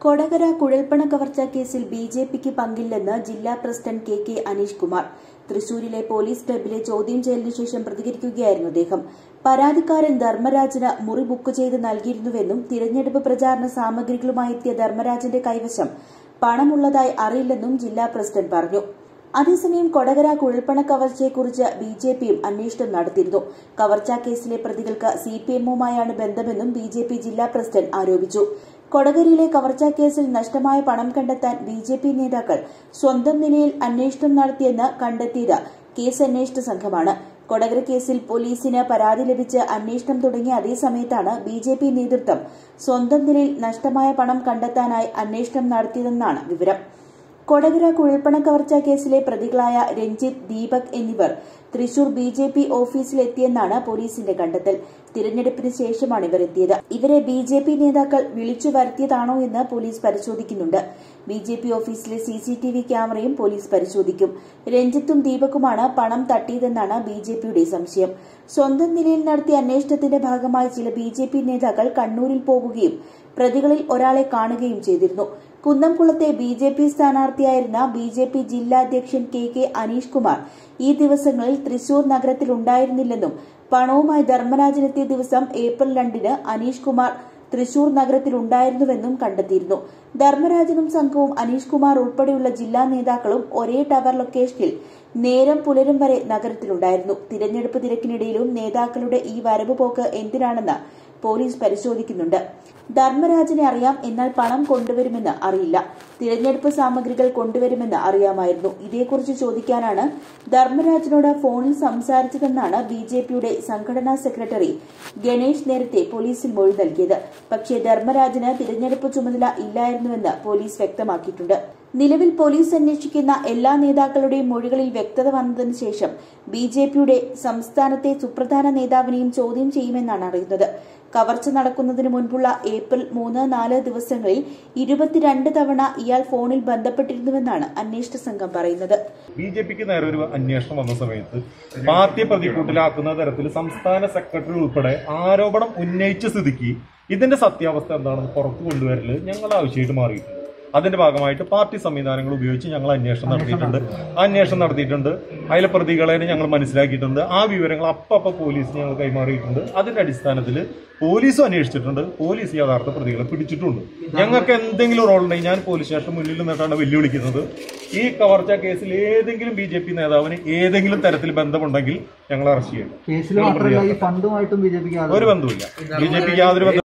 കൊടകര കുഴൽപ്പണ കവർച്ചാ കേസിൽ B J പിക്ക് പങ്കില്ലെന്ന് ജില്ലാ president K K Aneesh Kumar തൃശൂരിലെ പോലീസ് ക്ലബിലെ ചോദ്യം ചെയ്യലിനു ശേഷം പ്രതികരിക്കുകയായിരുന്നു അദ്ദേഹം പരാതിക്കാരൻ ധർമ്മരാജന് മുറി ബുക്ക് ചെയ്ത് നൽകിയിരുന്നുവെന്നും തിരഞ്ഞെടുപ്പ് പ്രചാരണ സാമഗ്രികളുമായി എത്തിയ ധർമ്മരാജന്റെ കൈവശം പണമുള്ളതായി അറിയില്ലെന്നും ജില്ലാ പ്രസിഡന്റ് പറഞ്ഞു അതേസമയം കൊടകര കുഴൽപ്പണ കവർച്ചയെക്കുറിച്ച് ബി ജെ പിയും അന്വേഷണം നടത്തിയിരുന്നു കവർച്ചാ കേസിലെ പ്രതികൾക്ക് സി പി എമ്മുമായാണ് ബന്ധമെന്നും ബി ജെ പി ജില്ലാ പ്രസിഡന്റ് ആരോപിച്ചു കൊടകരയിലെ കവർച്ചാ കേസിൽ നഷ്ടമായ പണം കണ്ടെത്താൻ ബി ജെ പി നേതാക്കൾ സ്വന്തം നിലയിൽ അന്വേഷണം നടത്തിയെന്ന് കണ്ടെത്തിയത് കേസ് അന്വേഷണ സംഘമാണ് കൊടകര കേസിൽ പോലീസിന് പരാതി ലഭിച്ച് അന്വേഷണം തുടങ്ങിയ അതേ സമയത്താണ് ബി ജെ പി നേതൃത്വം സ്വന്തം നിലയിൽ നഷ്ടമായ പണം കണ്ടെത്താനായി അന്വേഷണം നടത്തിയതെന്നാണ് വിവരം കൊടകര കുഴൽപ്പണ കവർച്ചാ കേസിലെ പ്രതികളായ രഞ്ജിത്ത് ദീപക് എന്നിവർ തൃശൂർ ബി ജെ പി ഓഫീസിലെത്തിയെന്നാണ് പോലീസിന്റെ കണ്ടെത്തൽ തിരഞ്ഞെടുപ്പിന് ശേഷമാണ് ഇവർ എത്തിയത് ഇവരെ ബി ജെ പി നേതാക്കൾ വിളിച്ചു വരുത്തിയതാണോ എന്ന് പോലീസ് പരിശോധിക്കുന്നുണ്ട് ബി ജെ പി ഓഫീസിലെ സി സി ടി വി ക്യാമറയും പോലീസ് പരിശോധിക്കും രഞ്ജിത്തും ദീപകുമാണ് പണം തട്ടിയതെന്നാണ് ബി ജെ പിയുടെ സംശയം സ്വന്തം നിലയിൽ നടത്തിയ അന്വേഷണത്തിന്റെ ഭാഗമായി ചില ബി ജെ പി നേതാക്കൾ കണ്ണൂരിൽ പോകുകയും പ്രതികളിൽ ഒരാളെ കാണുകയും ചെയ്തിരുന്നു കുന്നംകുളത്തെ ബി ജെ പി സ്ഥാനാർത്ഥിയായിരുന്ന ബി ജെ പി ജില്ലാ അധ്യക്ഷൻ കെ കെ അനീഷ് കുമാർ ഈ ദിവസങ്ങളിൽ തൃശൂർ നഗരത്തിലുണ്ടായിരുന്നില്ലെന്നും പണവുമായി ധർമ്മരാജനെത്തിയ ദിവസം ഏപ്രിൽ രണ്ടിന് അനീഷ് കുമാർ തൃശൂർ നഗരത്തിലുണ്ടായിരുന്നുവെന്നും കണ്ടെത്തിയിരുന്നു ധർമ്മരാജനും സംഘവും അനീഷ് കുമാർ ഉൾപ്പെടെയുള്ള ജില്ലാ നേതാക്കളും ഒരേ ടവർ ലൊക്കേഷനിൽ നേരം പുലരും വരെ നഗരത്തിലുണ്ടായിരുന്നു തിരഞ്ഞെടുപ്പ് തിരക്കിനിടയിലും നേതാക്കളുടെ ഈ വരവ് പോക്ക് എന്തിനാണെന്ന് പോലീസ് പരിശോധിക്കുന്നുണ്ട് ധർമ്മരാജനെ അറിയാം എന്നാൽ പണം കൊണ്ടുവരുമെന്ന് അറിയില്ല തിരഞ്ഞെടുപ്പ് സാമഗ്രികൾ കൊണ്ടുവരുമെന്ന് അറിയാമായിരുന്നു ഇതേക്കുറിച്ച് ചോദിക്കാനാണ് ധർമ്മരാജനോട് ഫോണിൽ സംസാരിച്ചതെന്നാണ് ബി ജെ പിയുടെ സംഘടനാ സെക്രട്ടറി ഗണേഷ് നേരത്തെ പോലീസിൽ മൊഴി നൽകിയത് പക്ഷേ ധർമ്മരാജന് തിരഞ്ഞെടുപ്പ് ചുമതല ഇല്ലായിരുന്നുവെന്ന് പോലീസ് വ്യക്തമാക്കിയിട്ടുണ്ട് നിലവിൽ പോലീസ് അന്വേഷിക്കുന്ന എല്ലാ നേതാക്കളുടെയും മൊഴികളിൽ വ്യക്തത വന്നതിന് ശേഷം ബി ജെ പിയുടെ സംസ്ഥാനത്തെ സുപ്രധാന നേതാവിനെയും ചോദ്യം ചെയ്യുമെന്നാണ് അറിയുന്നത് കവർച്ച നടക്കുന്നതിന് മുൻപുള്ള ഏപ്രിൽ മൂന്ന് നാല് ദിവസങ്ങളിൽ ഇരുപത്തിരണ്ട് തവണ ഇയാൾ ഫോണിൽ ബന്ധപ്പെട്ടിരുന്നുവെന്നാണ് അന്വേഷണ സംഘം പറയുന്നത് ബി ജെ പിക്ക് നേരെ ഒരു അന്വേഷണം വന്ന സമയത്ത് പാർട്ടിയെ പ്രതിക്കൂട്ടിലാക്കുന്ന തരത്തിൽ സംസ്ഥാന സെക്രട്ടറി ഉൾപ്പെടെ ആരോപണം ഉന്നയിച്ച സ്ഥിതിക്ക് ഇതിന്റെ സത്യാവസ്ഥ എന്താണെന്ന് പുറത്തു കൊണ്ടുവരൽ ഞങ്ങൾ ആവശ്യമായിട്ട് മാറിയിട്ടുണ്ട് അതിന്റെ ഭാഗമായിട്ട് പാർട്ടി സംവിധാനങ്ങൾ ഉപയോഗിച്ച് ഞങ്ങൾ അന്വേഷണം നടത്തിയിട്ടുണ്ട് ആ അന്വേഷണം നടത്തിയിട്ടുണ്ട് അതിലെ പ്രതികളെ ഞങ്ങൾ മനസ്സിലാക്കിയിട്ടുണ്ട് ആ വിവരങ്ങൾ അപ്പം പോലീസിന് ഞങ്ങൾ കൈമാറിയിട്ടുണ്ട് അതിന്റെ അടിസ്ഥാനത്തിൽ പോലീസും അന്വേഷിച്ചിട്ടുണ്ട് പോലീസ് യഥാർത്ഥ പ്രതികളെ പിടിച്ചിട്ടുണ്ട് ഞങ്ങൾക്ക് എന്തെങ്കിലും റോൾ ഉണ്ടെങ്കിൽ ഞാൻ പോലീസ് സ്റ്റേഷൻ മുന്നിൽ നിന്നിട്ടാണ് വെല്ലുവിളിക്കുന്നത് ഈ കവർച്ച കേസിൽ ഏതെങ്കിലും ബി ജെ പി നേതാവിന് ഏതെങ്കിലും തരത്തിൽ ബന്ധമുണ്ടെങ്കിൽ ഞങ്ങൾ അറസ്റ്റ് ചെയ്യും കേസിൽ മാത്രമല്ല ഈ ഫണ്ടുമായിട്ടും ബി ജെ പിക്ക് ഒരു ബന്ധവുമില്ല ബി ജെ പിക്ക് യാതൊരു ബന്ധം